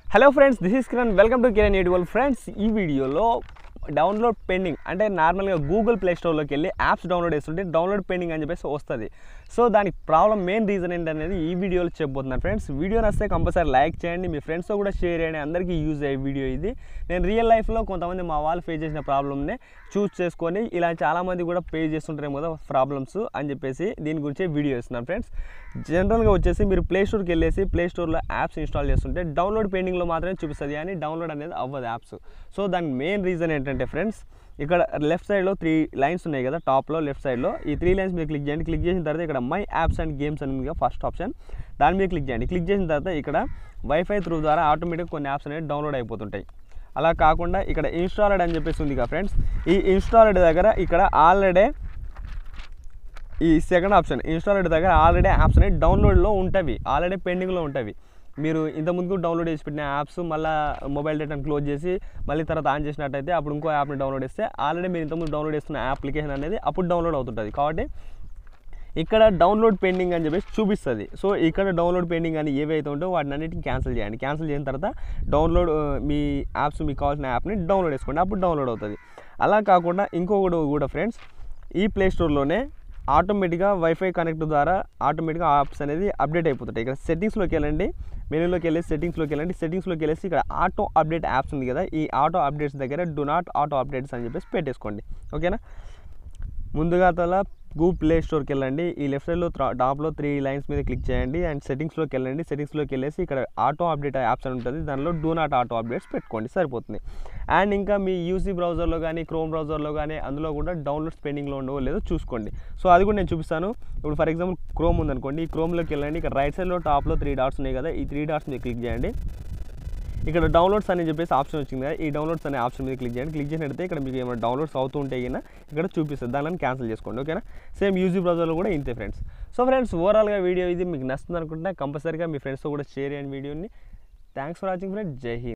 hello friends this is Kiran welcome to Kiran ఎడివల్ friends ఈ వీడియోలో డౌన్లోడ్ పెండింగ్ అంటే నార్మల్గా గూగుల్ ప్లే స్టోర్లోకి వెళ్ళి యాప్స్ డౌన్లోడ్ చేస్తుంటే డౌన్లోడ్ పెండింగ్ అని చెప్పేసి వస్తుంది సో దానికి ప్రాబ్లం మెయిన్ రీజన్ ఏంటనేది ఈ వీడియోలో చెప్పబోతున్నాను ఫ్రెండ్స్ వీడియో నచ్చితే కంపల్సరీ లైక్ చేయండి మీ ఫ్రెండ్స్తో కూడా షేర్ చేయండి అందరికీ యూజ్ అయ్యే వీడియో ఇది నేను రియల్ లైఫ్లో కొంతమంది మా వాళ్ళు ఫేస్ చేసిన ప్రాబ్లమ్ని చూస్ చేసుకొని ఇలా చాలామంది కూడా ఫేస్ చేస్తుంటారేమో కదా ప్రాబ్లమ్స్ అని చెప్పేసి దీని గురించే వీడియో ఇస్తున్నాను ఫ్రెండ్స్ జనరల్గా వచ్చేసి మీరు ప్లే స్టోర్కి వెళ్ళేసి ప్లే స్టోర్లో యాప్స్ ఇన్స్టాల్ చేస్తుంటే డౌన్లోడ్ పెండింగ్లో మాత్రమే చూపిస్తుంది కానీ డౌన్లోడ్ అనేది అవ్వదు యాప్స్ సో దానికి మెయిన్ రీజన్ ఏంటంటే ఫ్రెండ్స్ ఇక్కడ లెఫ్ట్ సైడ్లో త్రీ లైన్స్ ఉన్నాయి కదా టాప్లో లెఫ్ట్ సైడ్లో ఈ త్రీ లైన్స్ మీద క్లిక్ చేయండి క్లిక్ చేసిన తర్వాత ఇక్కడ మై యాప్స్ అండ్ గేమ్స్ అని ఉంది ఫస్ట్ ఆప్షన్ దాని మీద క్లిక్ చేయండి క్లిక్ చేసిన తర్వాత ఇక్కడ వైఫై త్రూ ద్వారా ఆటోమేటిక్గా కొన్ని యాప్స్ అనేవి డౌన్లోడ్ అయిపోతుంటాయి అలా కాకుండా ఇక్కడ ఇన్స్టాలెడ్ అని చెప్పేసి ఉంది కదా ఫ్రెండ్స్ ఈ ఇన్స్టాలెడ్ దగ్గర ఇక్కడ ఆల్రెడీ ఈ సెకండ్ ఆప్షన్ ఇన్స్టాలర్ దగ్గర ఆల్రెడీ యాప్స్ అనేవి డౌన్లోడ్లో ఉంటాయి ఆల్రెడీ పెండింగ్లో ఉంటాయి మీరు ఇంతకుముందు డౌన్లోడ్ చేసి పెట్టిన యాప్స్ మళ్ళీ మొబైల్ డేటాను క్లోజ్ చేసి మళ్ళీ తర్వాత ఆన్ చేసినట్టయితే అప్పుడు ఇంకో యాప్ని డౌన్లోడ్ చేస్తే ఆల్రెడీ మీరు ఇంతకుముందు డౌన్లోడ్ చేస్తున్న అప్లికేషన్ అనేది అప్పుడు డౌన్లోడ్ అవుతుంటుంది కాబట్టి ఇక్కడ డౌన్లోడ్ పెండింగ్ అని చెప్పేసి చూపిస్తుంది సో ఇక్కడ డౌన్లోడ్ పెండింగ్ అని ఏవైతే ఉంటాయో వాటిని అన్నిటిని క్యాన్సిల్ చేయండి క్యాన్సిల్ చేసిన తర్వాత డౌన్లోడ్ ఆ, మీ యాప్స్ మీకు కావాల్సిన యాప్ని డౌన్లోడ్ చేసుకోండి అప్పుడు డౌన్లోడ్ అవుతుంది అలా కాకుండా ఇంకొకటి కూడా ఫ్రెండ్స్ ఈ ప్లే స్టోర్లోనే ఆటోమేటిక్గా వైఫై కనెక్ట్ ద్వారా ఆటోమేటిక్గా యాప్స్ అనేది అప్డేట్ అయిపోతుంటాయి ఇక్కడ సెట్టింగ్స్లోకి వెళ్ళండి మెనూలోకి వెళ్ళి సెట్టింగ్స్లోకి వెళ్ళండి సెట్టింగ్స్లోకి వెళ్ళేసి ఇక్కడ ఆటో అప్డేట్ యాప్స్ ఉంది కదా ఈ ఆటో అప్డేట్స్ దగ్గర డు నాట్ ఆటో అప్డేట్స్ అని చెప్పేసి పెట్టేసుకోండి ఓకేనా ముందుగా తల గూగుల్ ప్లే స్టోర్కి వెళ్ళండి ఈ లెఫ్ట్ సైడ్లో టాప్లో త్రీ లైన్స్ మీద క్లిక్ చేయండి అండ్ సెట్టింగ్స్లోకి వెళ్ళండి సెట్టింగ్స్లోకి వెళ్ళేసి ఇక్కడ ఆటో అప్డేట్ యాప్స్ అని ఉంటుంది దానిలో డూ నాట్ ఆటో అప్డేట్స్ పెట్టుకోండి సరిపోతుంది అండ్ ఇంకా మీ యూసీ బ్రౌజర్లో కానీ క్రోమ్ బ్రౌజర్లో కానీ అందులో కూడా డౌన్లోడ్ స్పెండింగ్లో ఉండవో లేదో చూసుకోండి సో అది కూడా నేను చూపిస్తాను ఇప్పుడు ఫర్ ఎగ్జాంపుల్ క్రోమ్ ఉందనుకోండి ఈ క్రోమ్లోకి వెళ్ళండి ఇక్కడ రైట్ సైడ్లో టాప్లో త్రీ డాట్స్ ఉన్నాయి కదా ఈ త్రీ డాట్స్ మీద క్లిక్ చేయండి ఇక్కడ డౌన్లోడ్స్ అని చెప్పేసి ఆప్షన్ వచ్చింది కదా ఈ డౌన్లోడ్స్ అనే ఆప్షన్ మీద క్లిక్ చేయండి క్లిక్ చేసినట్టయితే ఇక్కడ మీకు ఏమైనా డౌన్లోడ్స్ అవుతూ ఉంటే కన్నా ఇక్కడ చూపిస్తుంది దానిని క్యాన్సిల్ చేసుకోండి ఓకేనా సేమ్ యూజీ బ్రౌజర్లో కూడా ఇంతే ఫ్రెండ్స్ సో ఫ్రెండ్స్ ఓవరాల్గా వీడియో ఇది మీకు నచ్చుతుంది అనుకుంటే కంపల్సరీగా మీ ఫ్రెండ్స్తో కూడా షేర్ చేయండి వీడియోని థ్యాంక్స్ ఫర్ వాచింగ్ ఫ్రెండ్స్ జై హింద్